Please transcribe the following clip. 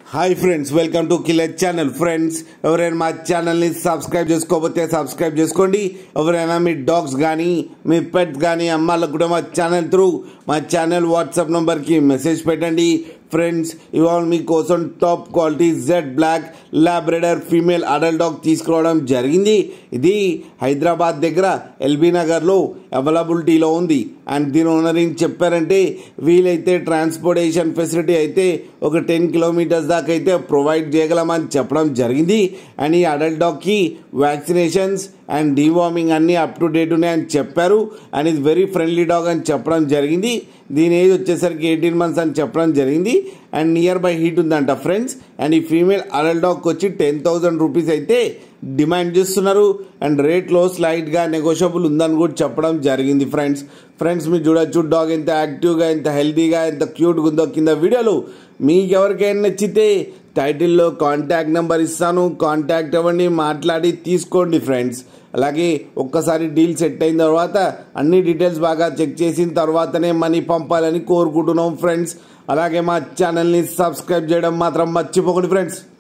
hi friends welcome to killer channel friends ఎవరైనా మా ఛానల్ని సబ్స్క్రైబ్ చేసుకోకపోతే సబ్స్క్రైబ్ చేసుకోండి ఎవరైనా మీ డాగ్స్ కానీ మీ పెట్స్ కానీ అమ్మాళ్ళకు కూడా మా ఛానల్ త్రూ మా ఛానల్ వాట్సాప్ నెంబర్కి మెసేజ్ పెట్టండి ఫ్రెండ్స్ ఇవాళ మీకోసం top quality jet black labrador female adult dog తీసుకురావడం జరిగింది ఇది హైదరాబాద్ దగ్గర ఎల్బీ నగర్లో అవైలబిలిటీలో ఉంది అండ్ దీని ఓనర్ ఏం చెప్పారంటే వీలైతే ట్రాన్స్పోర్టేషన్ ఫెసిలిటీ అయితే ఒక టెన్ కిలోమీటర్స్ దాకా అయితే ప్రొవైడ్ చేయగలమని చెప్పడం జరిగింది అండ్ ఈ అడల్ట్ డాగ్కి వ్యాక్సినేషన్స్ అండ్ డీవార్మింగ్ అన్నీ అప్ టు డేట్ ఉన్నాయని చెప్పారు అండ్ ఇది వెరీ ఫ్రెండ్లీ డాగ్ అని చెప్పడం జరిగింది దీని ఏజ్ వచ్చేసరికి ఎయిటీన్ మంత్స్ అని చెప్పడం జరిగింది అండ్ నియర్ బై హీట్ ఉందంట ఫ్రెండ్స్ అండ్ ఈ ఫీమేల్ అడల్ట్ డాగ్ వచ్చి టెన్ థౌసండ్ రూపీస్ అయితే డిమాండ్ చేస్తున్నారు అండ్ రేట్లో స్లైట్గా నెగోషియబుల్ ఉందని కూడా చెప్పడం జరిగింది ఫ్రెండ్స్ ఫ్రెండ్స్ మీరు చూడొచ్చు డాగ్ ఎంత యాక్టివ్గా ఎంత హెల్తీగా ఎంత క్యూట్గా ఉందో కింద వీడియోలు మీకు ఎవరికైనా నచ్చితే టైటిల్లో కాంటాక్ట్ నెంబర్ ఇస్తాను కాంటాక్ట్ అవ్వండి మాట్లాడి తీసుకోండి ఫ్రెండ్స్ అలాగే ఒక్కసారి డీల్ సెట్ అయిన తర్వాత అన్ని డీటెయిల్స్ బాగా చెక్ చేసిన తర్వాతనే మనీ పంపాలని కోరుకుంటున్నాం ఫ్రెండ్స్ అలాగే మా ఛానల్ని సబ్స్క్రైబ్ చేయడం మాత్రం మర్చిపోకండి ఫ్రెండ్స్